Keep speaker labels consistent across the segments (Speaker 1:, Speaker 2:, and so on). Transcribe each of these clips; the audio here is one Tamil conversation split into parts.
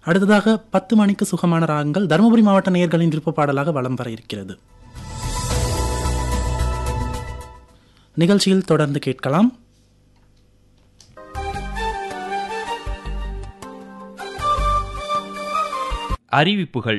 Speaker 1: அடுத்ததாக பத்து மணிக்கு சுகமான ராகங்கள் தருமபுரி மாவட்ட நேயர்களின் விருப்ப பாடலாக வலம் வர இருக்கிறது நிகழ்ச்சியில் தொடர்ந்து கேட்கலாம்
Speaker 2: அறிவிப்புகள்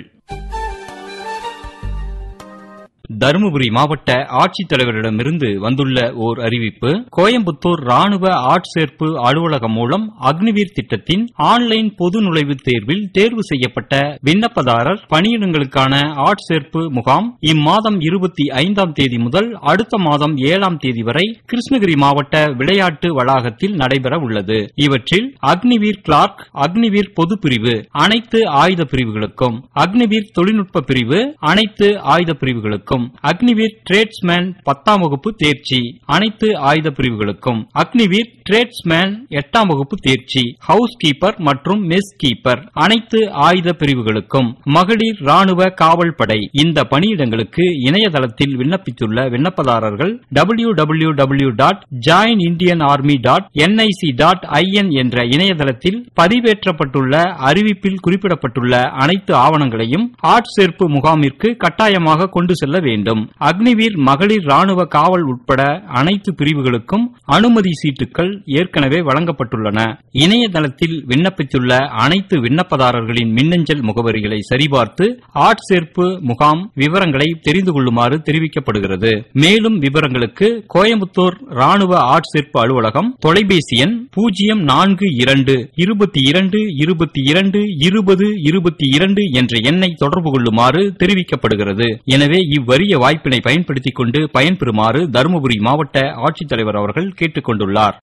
Speaker 2: தருமபுரி மாவட்ட ஆட்சித்தலைவரிடமிருந்து வந்துள்ள ஓர் அறிவிப்பு கோயம்புத்தூர் ராணுவ ஆட்சேர்ப்பு அலுவலகம் மூலம் அக்னிவீர் திட்டத்தின் ஆன்லைன் பொது நுழைவுத் தேர்வில் தேர்வு செய்யப்பட்ட விண்ணப்பதாரர் பணியிடங்களுக்கான ஆட்சேர்ப்பு முகாம் இம்மாதம் இருபத்தி ஐந்தாம் தேதி முதல் அடுத்த மாதம் ஏழாம் தேதி வரை கிருஷ்ணகிரி மாவட்ட விளையாட்டு வளாகத்தில் நடைபெற உள்ளது இவற்றில் அக்னிவீர் கிளார்க் அக்னிவீர் பொது பிரிவு அனைத்து ஆயுத பிரிவுகளுக்கும் அக்னிவீர் தொழில்நுட்ப பிரிவு அனைத்து ஆயுத பிரிவுகளுக்கும் அக்னிவீர் டிரேட்ஸ்மேன் பத்தாம் வகுப்பு தேர்ச்சி அனைத்து ஆயுத பிரிவுகளுக்கும் அக்னிவீர் டிரேட்ஸ்மேன் எட்டாம் வகுப்பு தேர்ச்சி ஹவுஸ் கீப்பர் மற்றும் மெஸ் கீப்பர் அனைத்து ஆயுத பிரிவுகளுக்கும் மகளிர் ராணுவ காவல் படை இந்த பணியிடங்களுக்கு இணையதளத்தில் விண்ணப்பித்துள்ள விண்ணப்பதாரர்கள் W W W dot join Indian army dot NIC dot IN என்ற இணையதளத்தில் பதிவேற்றப்பட்டுள்ள அறிவிப்பில் குறிப்பிடப்பட்டுள்ள அனைத்து ஆவணங்களையும் ஆட்சேர்ப்பு முகாமிற்கு கட்டாயமாக கொண்டு செல்ல வேண்டும் அக்னிவீர் மகளிர் ராணுவ காவல் உட்பட அனைத்து பிரிவுகளுக்கும் அனுமதி சீட்டுகள் ஏற்கனவே வழங்கப்பட்டுள்ளன இணையதளத்தில் விண்ணப்பித்துள்ள அனைத்து விண்ணப்பதாரர்களின் மின்னஞ்சல் முகவரிகளை சரிபார்த்து ஆட்சேர்ப்பு முகாம் விவரங்களை தெரிந்து கொள்ளுமாறு தெரிவிக்கப்படுகிறது மேலும் விவரங்களுக்கு கோயம்புத்தூர் ராணுவ ஆட்சேர்ப்பு அலுவலகம் தொலைபேசி எண் பூஜ்ஜியம் நான்கு இரண்டு இருபத்தி இரண்டு இருபத்தி இரண்டு இருபது இருபத்தி இரண்டு என்ற எண்ணை தொடர்பு கொள்ளுமாறு தெரிவிக்கப்படுகிறது எனவே இவ்வறிய வாய்ப்பினை பயன்படுத்திக் கொண்டு பயன்பெறுமாறு தருமபுரி மாவட்ட ஆட்சித்தலைவர் அவர்கள் கேட்டுக் கொண்டுள்ளார்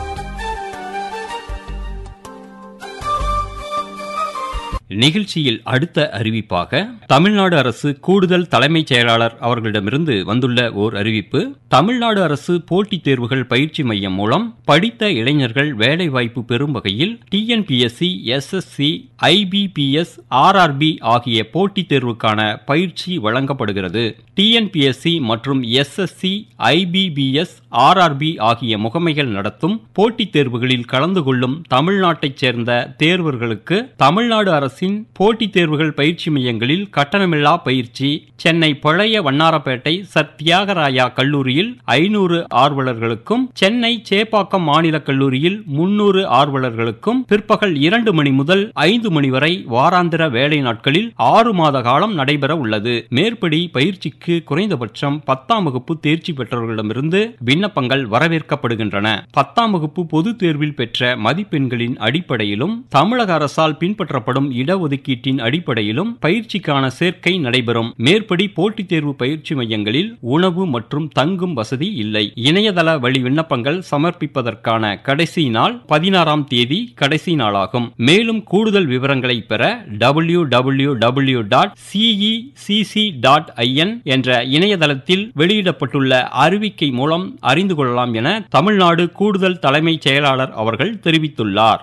Speaker 2: நிகழ்ச்சியில் அடுத்த அறிவிப்பாக தமிழ்நாடு அரசு கூடுதல் தலைமைச் செயலாளர் அவர்களிடமிருந்து வந்துள்ள ஓர் அறிவிப்பு தமிழ்நாடு அரசு போட்டித் தேர்வுகள் பயிற்சி மையம் மூலம் படித்த இளைஞர்கள் வேலைவாய்ப்பு பெறும் வகையில் டிஎன்பிஎஸ்சி எஸ்எஸ்சி ஐபிபிஎஸ் ஆர்ஆர்பி ஆகிய போட்டித் தேர்வுக்கான பயிற்சி வழங்கப்படுகிறது டிஎன்பிஎஸ்சி மற்றும் எஸ்எஸ்சி ஐபிபிஎஸ் ஆர்ஆர்பி ஆகிய முகமைகள் நடத்தும் போட்டித் தேர்வுகளில் கலந்து கொள்ளும் தமிழ்நாட்டைச் சேர்ந்த தேர்வர்களுக்கு தமிழ்நாடு அரசின் போட்டித் தேர்வுகள் பயிற்சி மையங்களில் கட்டணமில்லா பயிற்சி சென்னை பழைய வண்ணாரப்பேட்டை சர் தியாகராயா கல்லூரியில் ஐநூறு ஆர்வலர்களுக்கும் சென்னை சேப்பாக்கம் மாநில கல்லூரியில் முன்னூறு ஆர்வலர்களுக்கும் பிற்பகல் இரண்டு மணி முதல் ஐந்து மணி வரை வாராந்திர வேலை நாட்களில் ஆறு மாத காலம் நடைபெற உள்ளது மேற்படி பயிற்சிக்கு குறைந்தபட்சம் பத்தாம் வகுப்பு தேர்ச்சி பெற்றவர்களிடமிருந்து விண்ணப்பங்கள் வரவேற்கப்படுகின்றன பத்தாம் வகுப்பு பொதுத் தேர்வில் பெற்ற மதிப்பெண்களின் அடிப்படையிலும் தமிழக அரசால் பின்பற்றப்படும் இடஒதுக்கீட்டின் அடிப்படையிலும் பயிற்சிக்கான சேர்க்கை நடைபெறும் மேற்படி போட்டித் தேர்வு பயிற்சி மையங்களில் உணவு மற்றும் தங்கும் வசதி இல்லை இணையதள வழி விண்ணப்பங்கள் சமர்ப்பிப்பதற்கான கடைசி நாள் பதினாறாம் தேதி கடைசி நாளாகும் மேலும் கூடுதல் விவரங்களை பெற W W W dot CECC dot IN என்ற இணையதளத்தில் வெளியிடப்பட்டுள்ள அறிவிக்கை மூலம் அறிந்து கொள்ளலாம் என தமிழ்நாடு கூடுதல் தலைமைச் செயலாளர் அவர்கள் தெரிவித்துள்ளார்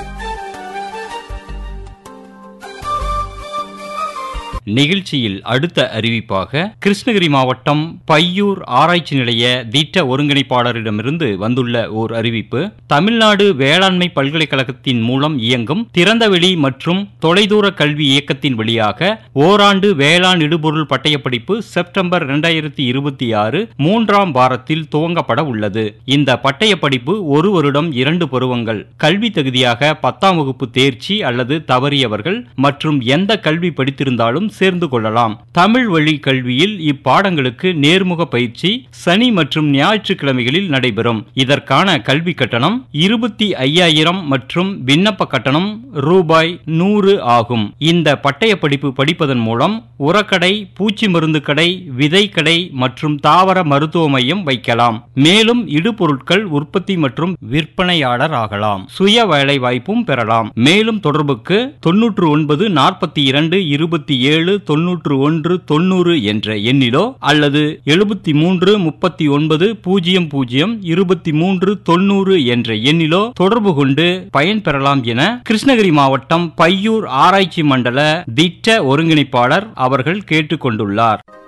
Speaker 2: நிகழ்ச்சியில் அடுத்த அறிவிப்பாக கிருஷ்ணகிரி மாவட்டம் பையூர் ஆராய்ச்சி நிலைய திட்ட ஒருங்கிணைப்பாளரிடமிருந்து வந்துள்ள ஓர் அறிவிப்பு தமிழ்நாடு வேளாண்மை பல்கலைக்கழகத்தின் மூலம் இயங்கும் திறந்தவெளி மற்றும் தொலைதூர கல்வி இயக்கத்தின் வழியாக ஓராண்டு வேளாண் இடுபொருள் பட்டயப்படிப்பு செப்டம்பர் இரண்டாயிரத்தி இருபத்தி ஆறு மூன்றாம் வாரத்தில் துவங்கப்பட உள்ளது இந்த பட்டயப்படிப்பு ஒரு வருடம் இரண்டு பருவங்கள் கல்வி தகுதியாக பத்தாம் வகுப்பு தேர்ச்சி அல்லது தவறியவர்கள் மற்றும் எந்த கல்வி படித்திருந்தாலும் சேர்ந்து கொள்ளலாம் தமிழ் வழி கல்வியில் இப்பாடங்களுக்கு நேர்முக பயிற்சி சனி மற்றும் ஞாயிற்றுக்கிழமைகளில் நடைபெறும் இதற்கான கல்வி கட்டணம் இருபத்தி ஐயாயிரம் மற்றும் விண்ணப்ப கட்டணம் ரூபாய் நூறு ஆகும் இந்த பட்டய படிப்பு படிப்பதன் மூலம் உரக்கடை பூச்சி மருந்து கடை விதை கடை மற்றும் தாவர மருத்துவ மையம் வைக்கலாம் மேலும் இடுபொருட்கள் உற்பத்தி மற்றும் விற்பனையாளர் ஆகலாம் சுய வேலை வாய்ப்பும் பெறலாம் மேலும் தொடர்புக்கு தொன்னூற்று ஒன்பது நாற்பத்தி இரண்டு இருபத்தி ஏழு தொன்னூற்று ஒன்று தொண்ணூறு என்ற எண்ணிலோ அல்லது எழுபத்தி மூன்று முப்பத்தி ஒன்பது பூஜ்ஜியம் பூஜ்ஜியம் இருபத்தி மூன்று தொண்ணூறு என்ற எண்ணிலோ தொடர்பு கொண்டு பயன்பெறலாம் என கிருஷ்ணகிரி மாவட்டம் பையூர் ஆராய்ச்சி மண்டல திட்ட ஒருங்கிணைப்பாளர் அவர்கள் கேட்டுக்கொண்டுள்ளார்